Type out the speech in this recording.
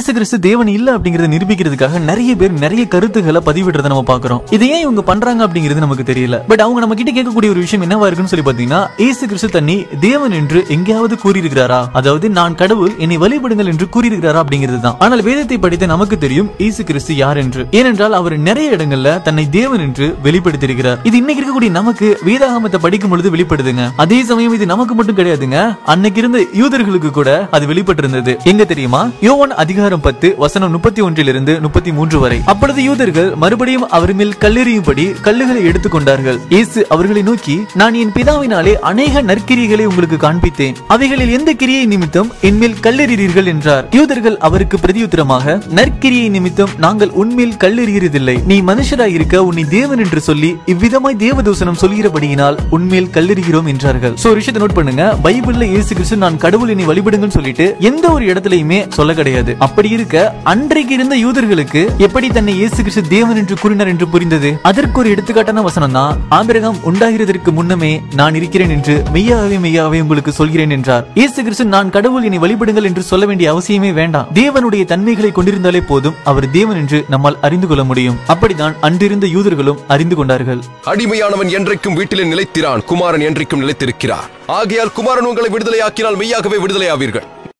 இயேசு கிறிஸ்து தேவன் இல்ல அப்படிங்கறத நிரூபிக்கிறதுக்காக நிறைய பேர் நிறைய கருத்துக்களை பதிவிடுறத நம்ம பாக்குறோம் இதை ஏன் இவங்க பண்றாங்க அப்படிங்கிறது நமக்கு தெரியல பட் அவங்க நம்ம கிட்ட கேட்கக்கூடிய ஒரு விஷயம் என்னவா இருக்குன்னு சொல்லி பாத்தீங்கன்னா இயேசு கிறிஸ்து தன்னை தேவன் என்று எங்கேயாவது கூறியிருக்கிறாரா அதாவது நான் கடவுள் என்னை வழிபடுங்கள் என்று கூறியிருக்கிறாரா அப்படிங்கிறது தான் ஆனால் வேதத்தை படித்த நமக்கு தெரியும் இயேசு கிறிஸ்து யார் என்று ஏனென்றால் அவர் நிறைய இடங்கள்ல தன்னை தேவன் என்று வெளிப்படுத்தியிருக்கிறார் இது இன்னைக்கு இருக்கக்கூடிய நமக்கு வேதாகமத்தை படிக்கும் பொழுது வெளிப்படுதுங்க அதே சமயம் இது நமக்கு மட்டும் கிடையாதுங்க அன்னைக்கு இருந்த யூதர்களுக்கு கூட அது வெளிப்பட்டிருந்தது எங்க தெரியுமா யோவான் அதிகாரம் பத்து வசனம் முப்பத்தி ஒன்றிலிருந்து முப்பத்தி மூன்று வரை அப்பொழுது யூதர்கள் மறுபடியும் அவர் மேல் கல்லெறியும்படி கல்லுகளை எடுத்துக்கொண்டார்கள் இயேசு அவர்களை நோக்கி நான் என் பிதாவினாலே அநேக நற்கிரியைகளை உங்களுக்கு காண்பித்தேன் அவைகளில் எந்த கிரியை நிமித்தம் என்மேல் கல்லெறிகிறீர்கள் என்றார் யூதர்கள் அவருக்கு பிரதியுத்தரமாக நற்கிரியை நிமித்தம் நாங்கள் உன்மேல் கல்லெறிகிறதில்லை நீ மனுஷராய் இருக்க உன்னை தேவன் என்று சொல்லி இவ்விதமாய் தேவதூசனம் சொல்கிறபடியினால் உன்மேல் கல்லெறிகிறோம் என்றார்கள் சோ ஒரு விஷயத்தை நோட் பண்ணுங்க பைபிள்ல இயேசு கிறிஸ்து நான் கடவுள் என்னை வழிபடுங்கன்னு சொல்லிட்டு எந்த ஒரு இடத்துலயுமே சொல்ல கிடையாது அப்படி இருக்க அன்றைக்கு இருந்த யூதர்களுக்கு எப்படி தன்னை இயேசு கிறிஸ்து தேவன் என்று கூறினார் என்று புரிந்தது அதற்கு ஒரு எடுத்துக்காட்டான வசனம் தான் ஆபிரகாம் உண்டாகிறதற்கு முன்னமே நான் இருக்கிறேன் என்று மெய்யாகவே மெய்யாகவே உங்களுக்கு சொல்கிறேன் என்றார் இயேசு கிறிஸ்து நான் கடவுள் என்னை வழிபடுங்கள் என்று சொல்ல வேண்டிய அவசியமே வேண்டாம் தேவனுடைய தன்மைகளை கொண்டிருந்தாலே போதும் அவர் தேவன் என்று நம்மால் அறிந்து கொள்ள முடியும் அப்படிதான் அன்றிருந்த யூதர்களும் அறிந்து கொண்டார்கள் அடிமையானவன் என்றைக்கும் வீட்டிலே நிலைத்திரான் குமாரன் என்றைக்கும் நிலைத்திருக்கிறார் ஆகையால் குமாரன் உங்களை விடுதலையாக்கினால் மெய்யாகவே விடுதலையாவீர்கள்